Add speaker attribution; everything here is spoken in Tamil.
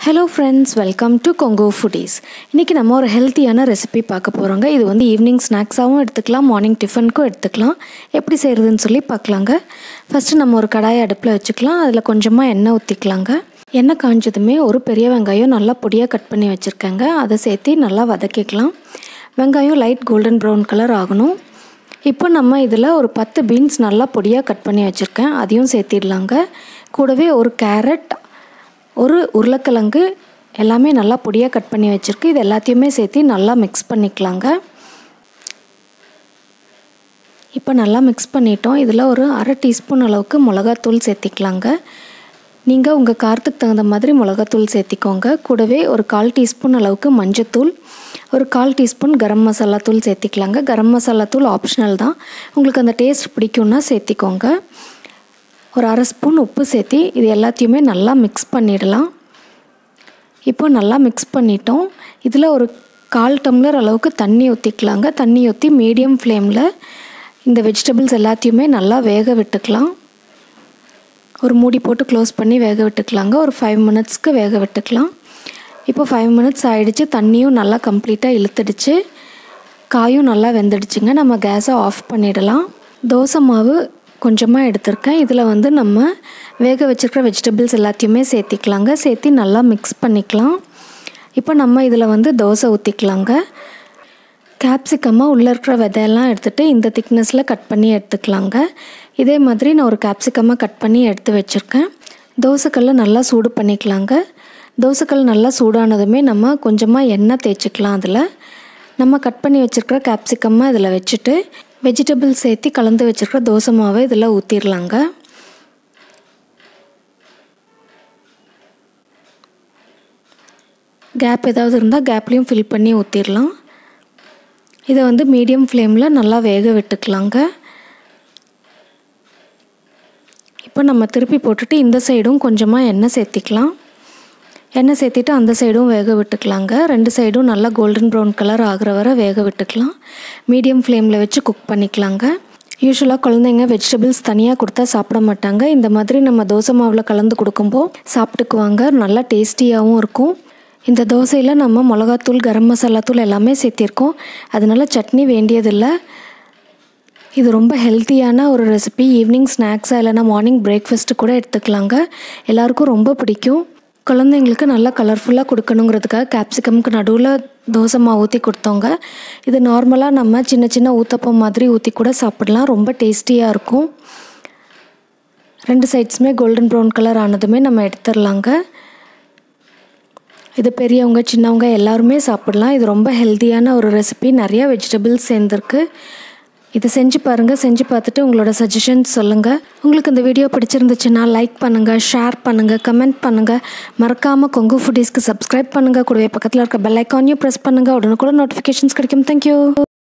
Speaker 1: hello friends welcome to Kongo foodies இன்றைக்கி நம்ம ஒரு ஹெல்த்தியான ரெசிபி பார்க்க போகிறோங்க இது வந்து ஈவினிங் ஸ்நாக்ஸாகவும் எடுத்துக்கலாம் மார்னிங் டிஃபனுக்கும் எடுத்துக்கலாம் எப்படி செய்கிறதுன்னு சொல்லி பார்க்கலாங்க ஃபஸ்ட்டு நம்ம ஒரு கடாயை அடுப்பில் வச்சுக்கலாம் அதில் கொஞ்சமாக எண்ணெய் ஊற்றிக்கலாங்க எண்ணெய் காஞ்சதுமே ஒரு பெரிய வெங்காயம் நல்லா பொடியாக கட் பண்ணி வச்சுருக்கேங்க அதை சேர்த்து நல்லா வதக்கிக்கலாம் வெங்காயம் லைட் கோல்டன் ப்ரௌன் கலர் ஆகணும் இப்போ நம்ம இதில் ஒரு பத்து பீன்ஸ் நல்லா பொடியாக கட் பண்ணி வச்சுருக்கேன் அதையும் சேர்த்திடலாங்க கூடவே ஒரு கேரட் ஒரு உருளைக்கிழங்கு எல்லாமே நல்லா பொடியாக கட் பண்ணி வச்சுருக்கு இது எல்லாத்தையுமே சேர்த்து நல்லா மிக்ஸ் பண்ணிக்கலாங்க இப்போ நல்லா மிக்ஸ் பண்ணிட்டோம் இதில் ஒரு அரை டீஸ்பூன் அளவுக்கு மிளகாத்தூள் சேர்த்திக்கலாங்க நீங்கள் உங்கள் காரத்துக்கு தகுந்த மாதிரி மிளகாத்தூள் சேர்த்திக்கோங்க கூடவே ஒரு கால் டீஸ்பூன் அளவுக்கு மஞ்சத்தூள் ஒரு கால் டீஸ்பூன் கரம் மசாலா தூள் சேர்த்திக்கலாங்க கரம் மசாலா தூள் ஆப்ஷனல் தான் உங்களுக்கு அந்த டேஸ்ட் பிடிக்கும்னா சேர்த்திக்கோங்க ஒரு அரை ஸ்பூன் உப்பு சேர்த்தி இது எல்லாத்தையுமே நல்லா மிக்ஸ் பண்ணிடலாம் இப்போ நல்லா மிக்ஸ் பண்ணிட்டோம் இதில் ஒரு கால் டம்ளர் அளவுக்கு தண்ணி ஊற்றிக்கலாங்க தண்ணி ஊற்றி மீடியம் ஃப்ளேமில் இந்த வெஜிடபிள்ஸ் எல்லாத்தையுமே நல்லா வேக விட்டுக்கலாம் ஒரு மூடி போட்டு க்ளோஸ் பண்ணி வேக விட்டுக்கலாங்க ஒரு ஃபைவ் மினிட்ஸ்க்கு வேக விட்டுக்கலாம் இப்போ ஃபைவ் மினிட்ஸ் ஆகிடுச்சு தண்ணியும் நல்லா கம்ப்ளீட்டாக இழுத்துடுச்சு காயும் நல்லா வெந்துடுச்சுங்க நம்ம கேஸை ஆஃப் பண்ணிடலாம் தோசை மாவு கொஞ்சமாக எடுத்திருக்கேன் இதில் வந்து நம்ம வேக வச்சுருக்கிற வெஜிடபிள்ஸ் எல்லாத்தையுமே சேர்த்திக்கலாங்க சேர்த்து நல்லா மிக்ஸ் பண்ணிக்கலாம் இப்போ நம்ம இதில் வந்து தோசை ஊற்றிக்கலாங்க கேப்சிகமாக உள்ளே இருக்கிற விதையெல்லாம் எடுத்துகிட்டு இந்த திக்னஸில் கட் பண்ணி எடுத்துக்கலாங்க இதே மாதிரி நான் ஒரு கேப்சிகமாக கட் பண்ணி எடுத்து வச்சுருக்கேன் தோசைக்கல்லை நல்லா சூடு பண்ணிக்கலாங்க தோசைக்கல் நல்லா சூடானதுமே நம்ம கொஞ்சமாக எண்ணெய் தேய்ச்சிக்கலாம் அதில் நம்ம கட் பண்ணி வச்சுருக்கிற கேப்சிகமாக இதில் வச்சுட்டு வெஜிடபிள் சேர்த்து கலந்து வச்சுருக்கிற தோசை மாவை இதில் ஊற்றிடலாங்க கேப் ஏதாவது இருந்தால் கேப்லேயும் ஃபில் பண்ணி ஊற்றிடலாம் இதை வந்து மீடியம் ஃப்ளேமில் நல்லா வேக விட்டுக்கலாங்க இப்போ நம்ம திருப்பி போட்டுட்டு இந்த சைடும் கொஞ்சமாக எண்ணெய் சேர்த்திக்கலாம் எண்ணெய் சேர்த்திட்டு அந்த சைடும் வேக விட்டுக்கலாங்க ரெண்டு சைடும் நல்லா கோல்டன் ப்ரௌன் கலர் ஆகிற வரை வேக விட்டுக்கலாம் மீடியம் ஃப்ளேமில் வச்சு குக் பண்ணிக்கலாங்க யூஸ்வலாக குழந்தைங்க வெஜிடபிள்ஸ் தனியாக கொடுத்தா சாப்பிட மாட்டாங்க இந்த மாதிரி நம்ம தோசை மாவில் கலந்து கொடுக்கும்போது சாப்பிட்டுக்குவாங்க நல்லா டேஸ்டியாகவும் இருக்கும் இந்த தோசையில் நம்ம மிளகாத்தூள் கரம் மசாலா தூள் எல்லாமே சேர்த்திருக்கோம் அதனால சட்னி வேண்டியதில்லை இது ரொம்ப ஹெல்த்தியான ஒரு ரெசிபி ஈவினிங் ஸ்நாக்ஸாக இல்லைனா மார்னிங் பிரேக்ஃபாஸ்ட்டு கூட எடுத்துக்கலாங்க எல்லாருக்கும் ரொம்ப பிடிக்கும் குழந்தைங்களுக்கு நல்லா கலர்ஃபுல்லாக கொடுக்கணுங்கிறதுக்காக கேப்சிகம்க்கு நடுவில் தோசை மாவு ஊற்றி கொடுத்தோங்க இது நார்மலாக நம்ம சின்ன சின்ன ஊத்தப்பம் மாதிரி ஊற்றி கூட சாப்பிடலாம் ரொம்ப டேஸ்டியாக இருக்கும் ரெண்டு சைட்ஸுமே கோல்டன் ப்ரௌன் கலர் ஆனதுமே நம்ம எடுத்துடலாங்க இது பெரியவங்க சின்னவங்க எல்லாருமே சாப்பிடலாம் இது ரொம்ப ஹெல்த்தியான ஒரு ரெசிபி நிறையா வெஜிடபிள்ஸ் சேர்ந்துருக்கு இதை செஞ்சு பாருங்கள் செஞ்சு பார்த்துட்டு உங்களோட சஜஷன்ஸ் சொல்லுங்கள் உங்களுக்கு இந்த வீடியோ பிடிச்சிருந்துச்சுன்னா லைக் பண்ணுங்கள் ஷேர் பண்ணுங்கள் கமெண்ட் பண்ணுங்கள் மறக்காமல் கொங்கு ஃபுட்டீஸ்க்கு சப்ஸ்கிரைப் பண்ணுங்கள் கூடவே பக்கத்தில் இருக்க பெல் ஐக்கானையும் ப்ரெஸ் பண்ணுங்கள் உடனுக்குள்ள நோட்டிஃபிகேஷன்ஸ் கிடைக்கும் தேங்க்யூ